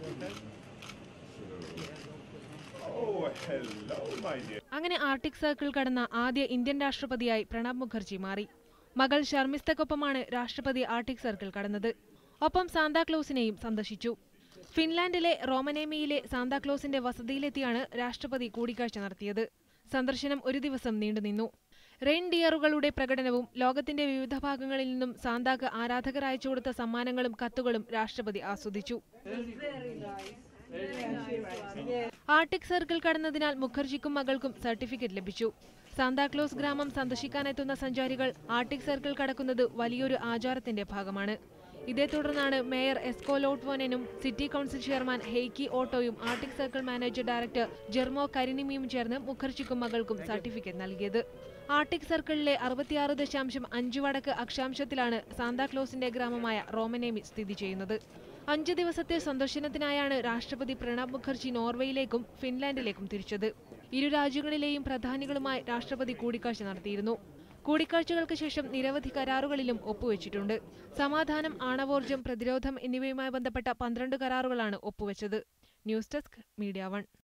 Oh, hello, my dear. അങ്ങനെ arctic circle കടന്ന ആദ്യ ഇന്ത്യൻ രാഷ്ട്രപതിയായി പ്രണബ് മുഖർജി മാറി മകൾ ഷർമിസ്തക്കൊപ്പമാണ് രാഷ്ട്രപതി ആർട്ടിക് സർക്കിൾ കടന്നത് ഒപ്പം സാന്താക്ലോസിനെയും സന്ദർശിച്ചു ഫിൻലാൻഡിലെ റോമനേമിയിലെ സാന്താക്ലോസിന്റെ വസതിയിലെത്തിയാണ് രാഷ്ട്രപതി കൂടിക്കാഴ്ച നടത്തിയത് സന്ദർശനം ഒരു ദിവസം നീണ്ടുനിന്നു റെയിൻഡിയറുകളുടെ പ്രകടനവും ലോകത്തിന്റെ വിവിധ ഭാഗങ്ങളിൽ നിന്നും സാന്താക്ക് ആരാധകർ അയച്ചു കൊടുത്ത സമ്മാനങ്ങളും കത്തുകളും രാഷ്ട്രപതി ആസ്വദിച്ചു ആർട്ടിക് സർക്കിൾ കടന്നതിനാൽ മുഖർജിക്കും മകൾക്കും സർട്ടിഫിക്കറ്റ് ലഭിച്ചു സാന്താക്ലോസ് ഗ്രാമം സന്ദർശിക്കാനെത്തുന്ന സഞ്ചാരികൾ ആർട്ടിക് സർക്കിൾ കടക്കുന്നത് വലിയൊരു ആചാരത്തിന്റെ ഭാഗമാണ് ഇതേ തുടർന്നാണ് മേയർ എസ്കോ ലോട്ട്വോനനും സിറ്റി കൗൺസിൽ ചെയർമാൻ ഹെയ്ക്കി ഓട്ടോയും arctic circle manager director Jarmo കരിനിമിയും ചേർന്ന് മുഖർജിക്കും മകൾക്കും സർട്ടിഫിക്കറ്റ് നൽകിയത് ആർട്ടിക് സർക്കിളിലെ അറുപത്തിയാറ് ദശാംശം അഞ്ച് വടക്ക് അക്ഷാംശത്തിലാണ് സാന്താക്ലോസിന്റെ ഗ്രാമമായ റോമനേമി സ്ഥിതി ചെയ്യുന്നത് അഞ്ച് ദിവസത്തെ സന്ദർശനത്തിനായാണ് രാഷ്ട്രപതി പ്രണബ് മുഖർജി നോർവേയിലേക്കും ഫിൻലാൻഡിലേക്കും തിരിച്ചത് ഇരു രാജ്യങ്ങളിലെയും പ്രധാനികളുമായി രാഷ്ട്രപതി കൂടിക്കാഴ്ച നടത്തിയിരുന്നു കൂടിക്കാഴ്ചകൾക്ക് ശേഷം നിരവധി കരാറുകളിലും ഒപ്പുവെച്ചിട്ടുണ്ട് സമാധാനം ആണവോർജം പ്രതിരോധം എന്നിവയുമായി ബന്ധപ്പെട്ട പന്ത്രണ്ട് കരാറുകളാണ് ഒപ്പുവെച്ചത് ന്യൂസ് ഡെസ്ക് മീഡിയ വൺ